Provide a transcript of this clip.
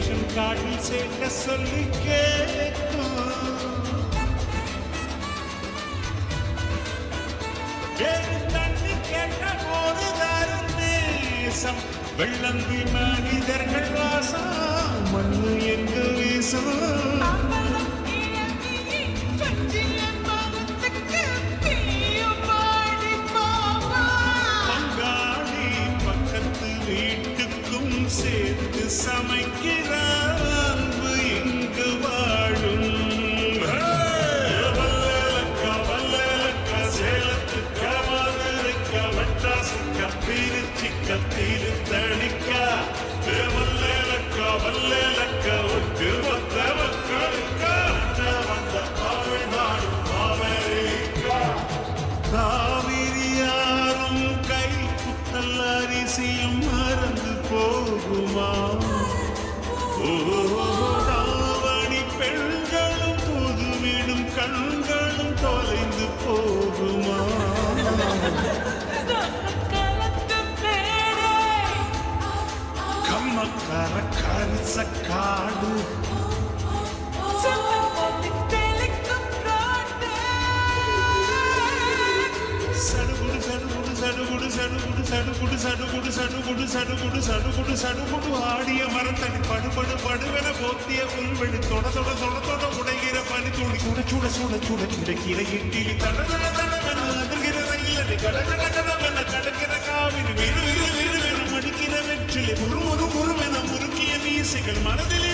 Ration கார்டில் சேர்க்க சொல்லி கேட்கும் வேறு தண்ணி கேட்ட போது தரும் நேசம் வெள்ளந்தி மனிதர்கள் வாசம் மண்ணு எங்க வீசம் பங்காளி பக்கத்து வீட்டுக்கும் சேர்த்து சமைக்கிற அன்பு இங்கு வாழும் வல்லலக்கா, வல்லலக்கா, சேலத்துக்கா, மதுரைக்கா, மெட்ராஸுக்கா, திருச்சிக்கா, திருத்தணிக்கா. ஏ வல்லலக்கா, வல்லலக்கா, ஒட்டுமொத்த மக்களுக்கா, வந்த தமிழ்நாடு அமெரிக்கா காவிரியாரும் கை குத்தல் அரிசியும் மறந்து போகுமா ஓ, தாவணி பெண்களும் புதுவிடும் கண்களும் தொலைந்து போகுமா கம்மக்கார கரிசக்காடு சடுகுடு சடுகுடு சடுகுடு சடுகுடு சடுகுடு சடுகுடு சடுகுடு சடுகுடு சடுகுடு சடுகுடு ஆடிய மரத்தடி படுபடு படுவென போத்திய புல்வெளி தொட தொட தொட தொட உடைகிற பனி துளி சுட சுட சுட சுட கிடக்கிற இட்டிலி தட தட தடவென அதிர்கிற ரயிலடி கட கட கடவென கடக்கிற காவிரி விரு விரு விரு விரு மடிக்கிற வெற்றிலை முறு முறு முறுவென முறுக்கிய மீசைகள் மனதிலே